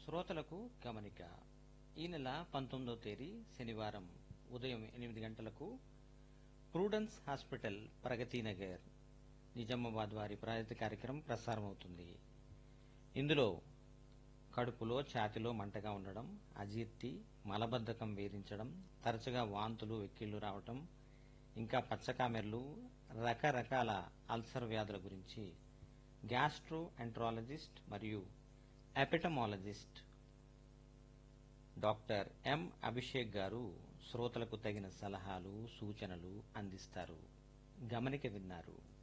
శ్రోతలకు గమనిక ఈ నెల పంతొమ్మిదవ తేదీ శనివారం ఉదయం ఎనిమిది గంటలకు ప్రూడెన్స్ హాస్పిటల్ ప్రగతి నగర్ నిజామాబాద్ వారి ప్రాయోజిత కార్యక్రమం ప్రసారమవుతుంది ఇందులో కడుపులో ఛాతిలో మంటగా ఉండడం అజీర్తి మలబద్ధకం వేధించడం తరచుగా వాంతులు వెక్కిళ్లు రావటం ఇంకా పచ్చకామెర్లు రకరకాల అల్సర్ వ్యాధుల గురించి గ్యాస్ట్రో ఎంట్రాలజిస్ట్ మరియు ఎపిటమాలజిస్ట్ డాక్టర్ ఎం అభిషేక్ గారు శ్రోతలకు తగిన సలహాలు సూచనలు అందిస్తారు గమనిక విన్నారు